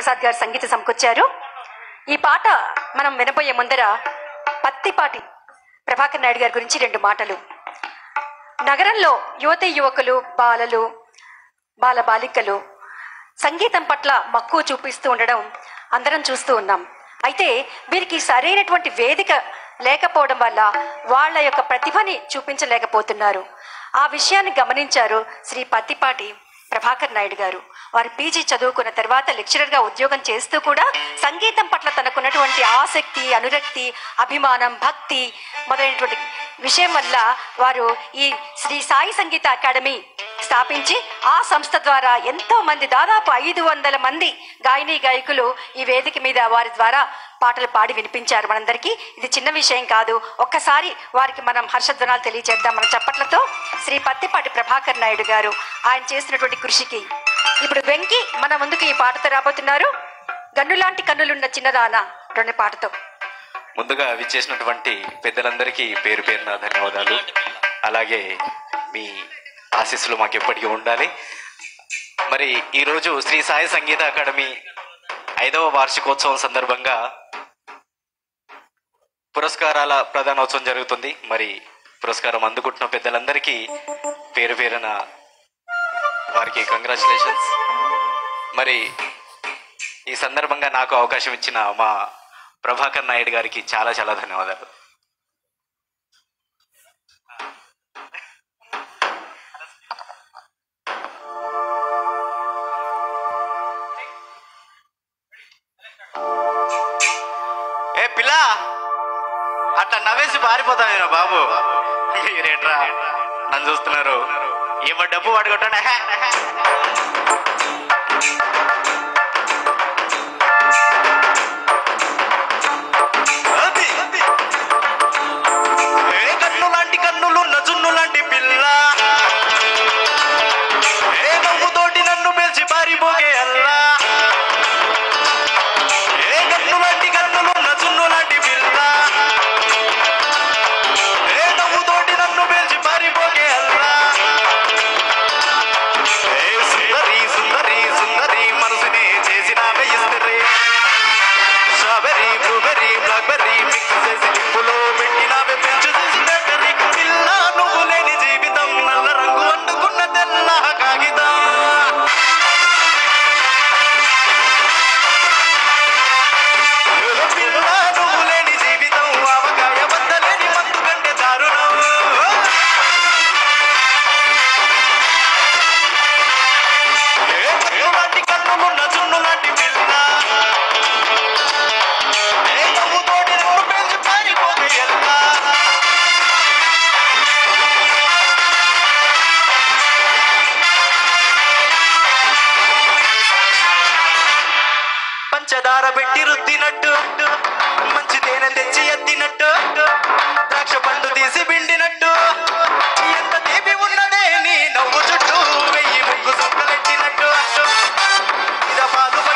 ప్రసాద్ గారు సంగీత సమకూర్చారు ఈ పాట మనం వినబోయే ముందర పత్తిపాటి ప్రభాకర్ నాయుడు గారి గురించి రెండు మాటలు నగరంలో యువత యువకులు బాలలు బాల బాలికలు సంగీతం పట్ల మక్కువ చూపిస్తూ ఉండడం అందరం చూస్తూ ఉన్నాం అయితే వీరికి సరైనటువంటి వేదిక లేకపోవడం వల్ల వాళ్ళ యొక్క ప్రతిభని చూపించలేకపోతున్నారు ఆ విషయాన్ని గమనించారు శ్రీ పత్తిపాటి ప్రభాకర్ నాయుడు గారు వారు పీజీ చదువుకున్న తర్వాత లెక్చరర్గా ఉద్యోగం చేస్తూ కూడా సంగీతం పట్ల తనకున్నటువంటి ఆసక్తి అనురక్తి అభిమానం భక్తి మొదలైనటువంటి విషయం వల్ల వారు ఈ శ్రీ సాయి సంగీత అకాడమీ స్థాపించి ఆ సంస్థ ద్వారా ఎంతో మంది దాదాపు ఐదు వందల మంది గాయని గాయకులు ఈ వేదిక మీద వారి ద్వారా పాటలు పాడి వినిపించారు మనందరికీ ఇది చిన్న విషయం కాదు ఒక్కసారి వారికి మనం హర్షధ్వనాలు తెలియజేద్దాం మన చప్పట్లతో శ్రీ పత్తిపాటి ప్రభాకర్ నాయుడు గారు ఆయన చేసినటువంటి కృషికి ఇప్పుడు వెంకి మన ముందుకు ఈ పాటతో రాబోతున్నారు గన్నులాంటి కన్నులున్న చిన్నదాన రెండు పాటతో ముందుగా విచ్చేసినటువంటి పెద్దలందరికీ పేరు పేరున ధన్యవాదాలు అలాగే మీ ఆశీస్సులు మాకు ఎప్పటికీ ఉండాలి మరి ఈరోజు శ్రీ సాయి సంగీత అకాడమీ ఐదవ వార్షికోత్సవం సందర్భంగా పురస్కారాల ప్రధానోత్సవం జరుగుతుంది మరి పురస్కారం అందుకుంటున్న పెద్దలందరికీ పేరు పేరున వారికి కంగ్రాచులేషన్స్ మరి ఈ సందర్భంగా నాకు అవకాశం ఇచ్చిన మా ప్రభాకర్ నాయుడు గారికి చాలా చాలా ధన్యవాదాలు ఏ పిల్ల అట్లా నవ్వేసి పారిపోతావేరా బాబు మీరేట్రా నన్ను చూస్తున్నారు ఏమో డబ్బు పడగొట్టండి అది. ఏ కన్ను లాంటి కన్నులు నజున్ను లాంటి పిల్ల ఏ నవ్వుతోటి నన్ను పిలిచి పారిపోగే అల్లా ఏ కన్ను లాంటి కన్నులు నజున్ను లాంటి పిల్ల ఏ నవ్వుతోటి నన్ను పిలిచి పారిపోగే అల్లా ఏ సుందరి సుందరి సుందరి మనసునే చేసినావే ఇస్తరే స్ట్రాబెర్రీ బ్లూబెర్రీ బ్లాక్బెర్రీ మిక్స్ చేసి నిప్పులో పెట్టినావే పెంచు చేసి బెర్రీ పిల్ల నువ్వు లేని జీవితం నల్ల రంగు వండుకున్న తెల్ల కాగితం పిల్ల నువ్వు లేని జీవితం ఆవకాయ బద్దలేని మందు కంటే దారుణం ఏ కన్ను లాంటి కన్నులున్న జున్ను లాంటి పిల్ల ఏ నవ్వుతోటి నన్ను పెంచి పారిపోతే ఎల్లా పంచదార పెట్టి రుద్దినట్టు మంచి తేనె తెచ్చి ఎత్తినట్టు ద్రాక్ష పండు తీసి పిండినట్టు ఎంత తీపి ఉన్నదే నీ నవ్వు చుట్టూ వెయ్యి ముగ్గు సొక్కలెట్టినట్టు ఇద పాలు